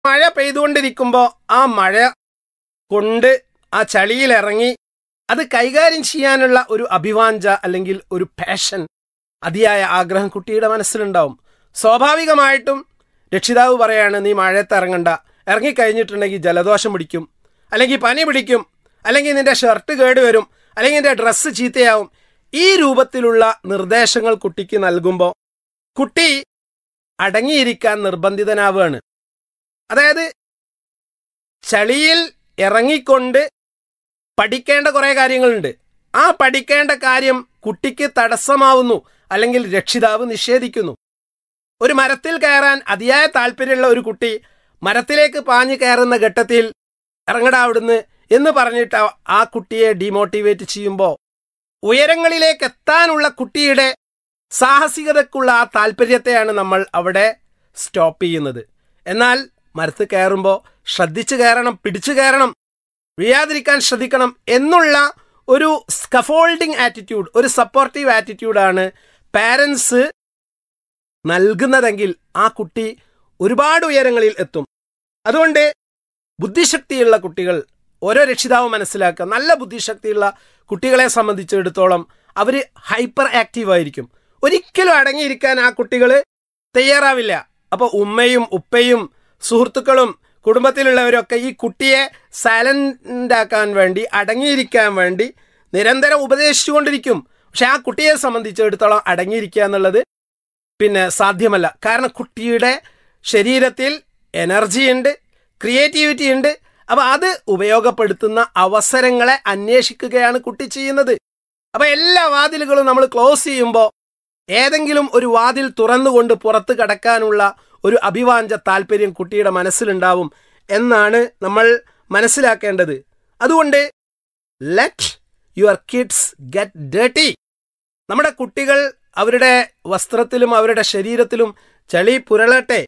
മഴ പെയ്തുകൊണ്ടിരിക്കുമ്പോൾ ആ മഴ കൊണ്ട് ആ ചളിയിലിറങ്ങി അത് കൈകാര്യം ചെയ്യാനുള്ള ഒരു അഭിവാഞ്ച അല്ലെങ്കിൽ ഒരു പാഷൻ അതിയായ ആഗ്രഹം കുട്ടിയുടെ മനസ്സിലുണ്ടാവും സ്വാഭാവികമായിട്ടും രക്ഷിതാവ് പറയാണ് നീ മഴയത്ത് ഇറങ്ങണ്ട ഇറങ്ങിക്കഴിഞ്ഞിട്ടുണ്ടെങ്കിൽ ജലദോഷം പിടിക്കും അല്ലെങ്കിൽ പനി പിടിക്കും അല്ലെങ്കിൽ നിന്റെ ഷർട്ട് കേടുവരും അല്ലെങ്കിൽ നിന്റെ ഡ്രസ്സ് ചീത്തയാവും ഈ രൂപത്തിലുള്ള നിർദ്ദേശങ്ങൾ കുട്ടിക്ക് നൽകുമ്പോൾ കുട്ടി അടങ്ങിയിരിക്കാൻ നിർബന്ധിതനാവുകയാണ് അതായത് ചളിയിൽ ഇറങ്ങിക്കൊണ്ട് പഠിക്കേണ്ട കുറേ കാര്യങ്ങളുണ്ട് ആ പഠിക്കേണ്ട കാര്യം കുട്ടിക്ക് തടസ്സമാവുന്നു അല്ലെങ്കിൽ രക്ഷിതാവ് നിഷേധിക്കുന്നു ഒരു മരത്തിൽ കയറാൻ അതിയായ താല്പര്യമുള്ള ഒരു കുട്ടി മരത്തിലേക്ക് പാഞ്ഞു കയറുന്ന ഘട്ടത്തിൽ ഇറങ്ങടാ അവിടുന്ന് എന്ന് പറഞ്ഞിട്ട് ആ- ആ കുട്ടിയെ ഡിമോട്ടിവേറ്റ് ചെയ്യുമ്പോൾ ഉയരങ്ങളിലേക്ക് എത്താനുള്ള കുട്ടിയുടെ സാഹസികതക്കുള്ള ആ താല്പര്യത്തെയാണ് നമ്മൾ അവിടെ സ്റ്റോപ്പ് ചെയ്യുന്നത് എന്നാൽ മരത്ത് കയറുമ്പോൾ ശ്രദ്ധിച്ചു കയറണം പിടിച്ചു കയറണം വീഴാതിരിക്കാൻ ശ്രദ്ധിക്കണം എന്നുള്ള ഒരു സ്കഫോൾഡിംഗ് ആറ്റിറ്റ്യൂഡ് ഒരു സപ്പോർട്ടീവ് ആറ്റിറ്റ്യൂഡാണ് പാരൻസ് നൽകുന്നതെങ്കിൽ ആ കുട്ടി ഒരുപാട് ഉയരങ്ങളിൽ എത്തും അതുകൊണ്ട് ബുദ്ധിശക്തിയുള്ള കുട്ടികൾ ഓരോ രക്ഷിതാവും മനസ്സിലാക്കുക നല്ല ബുദ്ധിശക്തിയുള്ള കുട്ടികളെ സംബന്ധിച്ചിടത്തോളം അവർ ഹൈപ്പർ ആക്റ്റീവ് ആയിരിക്കും ഒരിക്കലും അടങ്ങിയിരിക്കാൻ ആ കുട്ടികൾ തയ്യാറാവില്ല അപ്പോൾ ഉമ്മയും ഉപ്പയും സുഹൃത്തുക്കളും കുടുംബത്തിലുള്ളവരൊക്കെ ഈ കുട്ടിയെ സൈലന്റ് ആക്കാൻ വേണ്ടി അടങ്ങിയിരിക്കാൻ വേണ്ടി നിരന്തരം ഉപദേശിച്ചുകൊണ്ടിരിക്കും പക്ഷെ ആ കുട്ടിയെ സംബന്ധിച്ചിടത്തോളം അടങ്ങിയിരിക്കുക എന്നുള്ളത് പിന്നെ സാധ്യമല്ല കാരണം കുട്ടിയുടെ ശരീരത്തിൽ എനർജി ഉണ്ട് ക്രിയേറ്റിവിറ്റി ഉണ്ട് അപ്പൊ അത് ഉപയോഗപ്പെടുത്തുന്ന അവസരങ്ങളെ അന്വേഷിക്കുകയാണ് കുട്ടി ചെയ്യുന്നത് അപ്പൊ എല്ലാ വാതിലുകളും നമ്മൾ ക്ലോസ് ചെയ്യുമ്പോൾ ഏതെങ്കിലും ഒരു വാതിൽ തുറന്നുകൊണ്ട് പുറത്ത് കടക്കാനുള്ള ഒരു അഭിവാഞ്ച താല്പര്യം കുട്ടിയുടെ മനസ്സിലുണ്ടാവും എന്നാണ് നമ്മൾ മനസ്സിലാക്കേണ്ടത് അതുകൊണ്ട് ലെറ്റ് യുവർ കിഡ്സ് ഗെറ്റ് ഡേട്ടി നമ്മുടെ കുട്ടികൾ അവരുടെ വസ്ത്രത്തിലും അവരുടെ ശരീരത്തിലും ചളി പുരളട്ടെ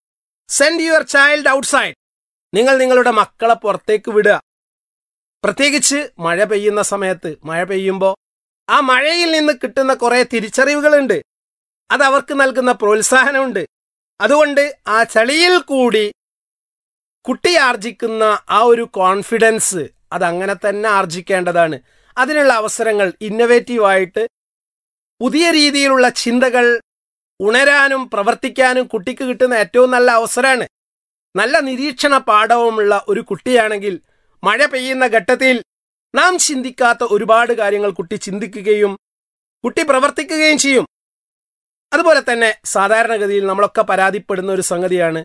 സെൻഡ് യുവർ ചൈൽഡ് ഔട്ട്സൈഡ് നിങ്ങൾ നിങ്ങളുടെ മക്കളെ പുറത്തേക്ക് വിടുക പ്രത്യേകിച്ച് മഴ പെയ്യുന്ന സമയത്ത് മഴ പെയ്യുമ്പോൾ ആ മഴയിൽ നിന്ന് കിട്ടുന്ന കുറെ തിരിച്ചറിവുകളുണ്ട് അത് അവർക്ക് നൽകുന്ന പ്രോത്സാഹനമുണ്ട് അതുകൊണ്ട് ആ ചളിയിൽ കൂടി കുട്ടി ആർജിക്കുന്ന ആ ഒരു കോൺഫിഡൻസ് അത് അങ്ങനെ തന്നെ ആർജിക്കേണ്ടതാണ് അതിനുള്ള അവസരങ്ങൾ ഇന്നവേറ്റീവായിട്ട് പുതിയ രീതിയിലുള്ള ചിന്തകൾ ഉണരാനും പ്രവർത്തിക്കാനും കുട്ടിക്ക് കിട്ടുന്ന ഏറ്റവും നല്ല അവസരമാണ് നല്ല നിരീക്ഷണ പാഠവുമുള്ള ഒരു കുട്ടിയാണെങ്കിൽ മഴ പെയ്യുന്ന ഘട്ടത്തിൽ നാം ചിന്തിക്കാത്ത ഒരുപാട് കാര്യങ്ങൾ കുട്ടി ചിന്തിക്കുകയും കുട്ടി പ്രവർത്തിക്കുകയും ചെയ്യും അതുപോലെ തന്നെ സാധാരണഗതിയിൽ നമ്മളൊക്കെ പരാതിപ്പെടുന്ന ഒരു സംഗതിയാണ്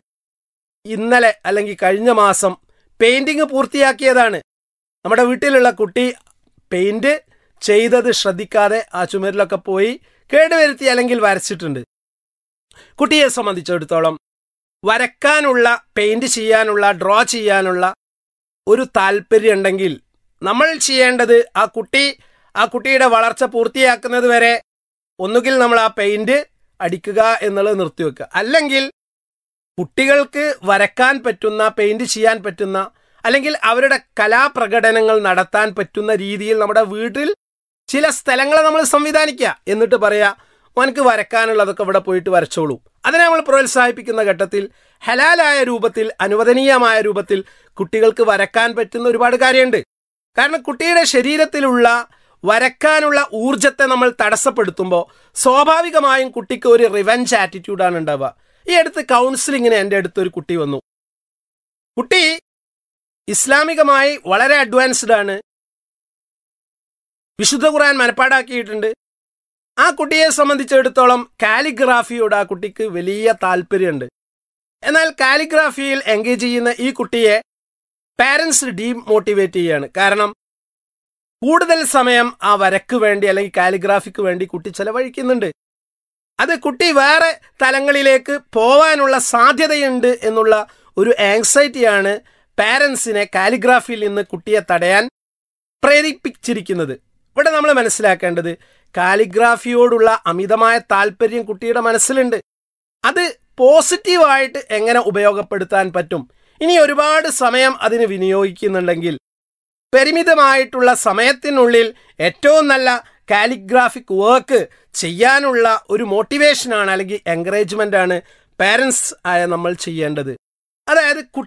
ഇന്നലെ അല്ലെങ്കിൽ കഴിഞ്ഞ മാസം പെയിന്റിങ് പൂർത്തിയാക്കിയതാണ് നമ്മുടെ വീട്ടിലുള്ള കുട്ടി പെയിന്റ് ചെയ്തത് ശ്രദ്ധിക്കാതെ ആ ചുമരിലൊക്കെ പോയി കേടുവരുത്തി അല്ലെങ്കിൽ വരച്ചിട്ടുണ്ട് കുട്ടിയെ സംബന്ധിച്ചിടത്തോളം വരക്കാനുള്ള പെയിന്റ് ചെയ്യാനുള്ള ഡ്രോ ചെയ്യാനുള്ള ഒരു താല്പര്യം ഉണ്ടെങ്കിൽ നമ്മൾ ചെയ്യേണ്ടത് ആ കുട്ടി ആ കുട്ടിയുടെ വളർച്ച പൂർത്തിയാക്കുന്നത് വരെ ഒന്നുകിൽ നമ്മൾ ആ പെയിന്റ് അടിക്കുക എന്നുള്ളത് നിർത്തിവെക്കുക അല്ലെങ്കിൽ കുട്ടികൾക്ക് വരക്കാൻ പറ്റുന്ന പെയിന്റ് ചെയ്യാൻ പറ്റുന്ന അല്ലെങ്കിൽ അവരുടെ കലാപ്രകടനങ്ങൾ നടത്താൻ പറ്റുന്ന രീതിയിൽ നമ്മുടെ വീട്ടിൽ ചില സ്ഥലങ്ങളെ നമ്മൾ സംവിധാനിക്കുക എന്നിട്ട് പറയാ മോനക്ക് വരക്കാനുള്ളതൊക്കെ ഇവിടെ പോയിട്ട് വരച്ചോളൂ അതിനെ നമ്മൾ പ്രോത്സാഹിപ്പിക്കുന്ന ഘട്ടത്തിൽ ഹലാലായ രൂപത്തിൽ അനുവദനീയമായ രൂപത്തിൽ കുട്ടികൾക്ക് വരക്കാൻ പറ്റുന്ന ഒരുപാട് കാര്യമുണ്ട് കാരണം കുട്ടിയുടെ ശരീരത്തിലുള്ള വരക്കാനുള്ള ഊർജത്തെ നമ്മൾ തടസ്സപ്പെടുത്തുമ്പോൾ സ്വാഭാവികമായും കുട്ടിക്ക് ഒരു റിവെഞ്ച് ആറ്റിറ്റ്യൂഡാണ് ഉണ്ടാവുക ഈ അടുത്ത് കൗൺസിലിങ്ങിന് എൻ്റെ അടുത്ത് ഒരു കുട്ടി വന്നു കുട്ടി ഇസ്ലാമികമായി വളരെ അഡ്വാൻസ്ഡ് ആണ് വിശുദ്ധ ഖുർആൻ മനപ്പാടാക്കിയിട്ടുണ്ട് ആ കുട്ടിയെ സംബന്ധിച്ചിടത്തോളം കാലിഗ്രാഫിയോട് ആ കുട്ടിക്ക് വലിയ താല്പര്യമുണ്ട് എന്നാൽ കാലിഗ്രാഫിയിൽ എൻഗേജ് ചെയ്യുന്ന ഈ കുട്ടിയെ പാരൻസ് ഡീമോട്ടിവേറ്റ് ചെയ്യാണ് കാരണം കൂടുതൽ സമയം ആ വരക്ക് വേണ്ടി അല്ലെങ്കിൽ കാലിഗ്രാഫിക്ക് വേണ്ടി കുട്ടി ചെലവഴിക്കുന്നുണ്ട് അത് കുട്ടി വേറെ തലങ്ങളിലേക്ക് പോവാനുള്ള സാധ്യതയുണ്ട് എന്നുള്ള ഒരു ആങ്സൈറ്റിയാണ് പാരൻസിനെ കാലിഗ്രാഫിയിൽ നിന്ന് കുട്ടിയെ തടയാൻ പ്രേരിപ്പിച്ചിരിക്കുന്നത് ഇവിടെ നമ്മൾ മനസ്സിലാക്കേണ്ടത് കാലിഗ്രാഫിയോടുള്ള അമിതമായ താല്പര്യം കുട്ടിയുടെ മനസ്സിലുണ്ട് അത് പോസിറ്റീവായിട്ട് എങ്ങനെ ഉപയോഗപ്പെടുത്താൻ പറ്റും ഇനി ഒരുപാട് സമയം അതിന് വിനിയോഗിക്കുന്നുണ്ടെങ്കിൽ പരിമിതമായിട്ടുള്ള സമയത്തിനുള്ളിൽ ഏറ്റവും നല്ല കാലിഗ്രാഫിക് വർക്ക് ചെയ്യാനുള്ള ഒരു മോട്ടിവേഷനാണ് അല്ലെങ്കിൽ എൻകറേജ്മെന്റ് ആണ് പാരൻസ് ആയ നമ്മൾ ചെയ്യേണ്ടത് അതായത്